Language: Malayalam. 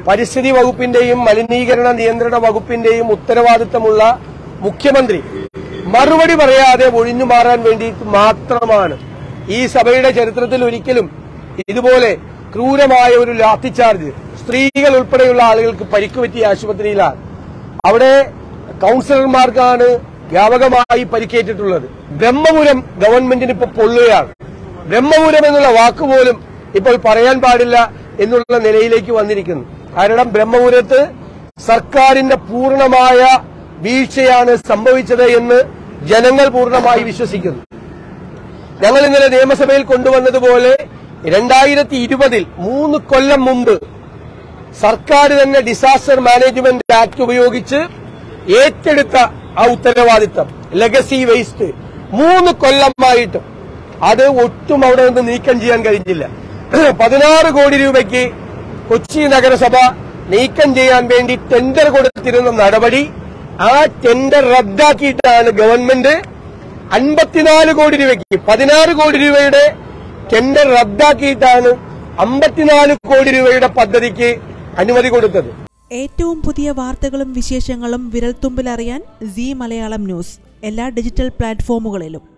പരിസ്ഥിതി വകുപ്പിന്റെയും മലിനീകരണ നിയന്ത്രണ വകുപ്പിന്റെയും ഉത്തരവാദിത്തമുള്ള മുഖ്യമന്ത്രി മറുപടി പറയാതെ ഒഴിഞ്ഞു മാറാൻ വേണ്ടി മാത്രമാണ് ഈ സഭയുടെ ചരിത്രത്തിൽ ഒരിക്കലും ഇതുപോലെ ക്രൂരമായ ഒരു ലാത്തിച്ചാർജ് സ്ത്രീകൾ ഉൾപ്പെടെയുള്ള ആളുകൾക്ക് പരിക്കുപറ്റിയ ആശുപത്രിയിലാണ് അവിടെ കൌൺസിലർമാർക്കാണ് വ്യാപകമായി പരിക്കേറ്റിട്ടുള്ളത് ബ്രഹ്മപുരം ഗവൺമെന്റിന് ഇപ്പോൾ പൊള്ളുകയാണ് ബ്രഹ്മപുരം എന്നുള്ള വാക്കുപോലും ഇപ്പോൾ പറയാൻ പാടില്ല എന്നുള്ള നിലയിലേക്ക് വന്നിരിക്കുന്നു കാരണം ബ്രഹ്മപുരത്ത് സർക്കാരിന്റെ പൂർണ്ണമായ വീഴ്ചയാണ് സംഭവിച്ചത് എന്ന് ജനങ്ങൾ പൂർണ്ണമായി വിശ്വസിക്കുന്നു ഞങ്ങൾ ഇന്നലെ നിയമസഭയിൽ കൊണ്ടുവന്നതുപോലെ രണ്ടായിരത്തി ഇരുപതിൽ മൂന്ന് കൊല്ലം മുമ്പ് സർക്കാർ തന്നെ ഡിസാസ്റ്റർ മാനേജ്മെന്റ് ആക്ട് ഉപയോഗിച്ച് ഏറ്റെടുത്ത ആ ഉത്തരവാദിത്തം ലെഗസി വേസ്റ്റ് മൂന്ന് കൊല്ലമായിട്ടും അത് ഒട്ടും അവിടെ നിന്ന് നീക്കം ചെയ്യാൻ കഴിഞ്ഞില്ല പതിനാറ് കോടി രൂപയ്ക്ക് കൊച്ചി നഗരസഭ നീക്കം ചെയ്യാൻ വേണ്ടി ടെൻഡർ കൊടുത്തിരുന്ന നടപടി ആ ടെൻഡർ റദ്ദാക്കിയിട്ടാണ് ഗവൺമെന്റ് അൻപത്തിനാല് കോടി രൂപയ്ക്ക് പതിനാറ് കോടി രൂപയുടെ ടെൻഡർ റദ്ദാക്കിയിട്ടാണ് അമ്പത്തിനാല് കോടി രൂപയുടെ പദ്ധതിക്ക് അനുമതി കൊടുത്തത് ഏറ്റവും പുതിയ വാർത്തകളും വിശേഷങ്ങളും വിരൽത്തുമ്പിലറിയാൻ സി മലയാളം ന്യൂസ് എല്ലാ ഡിജിറ്റൽ പ്ലാറ്റ്ഫോമുകളിലും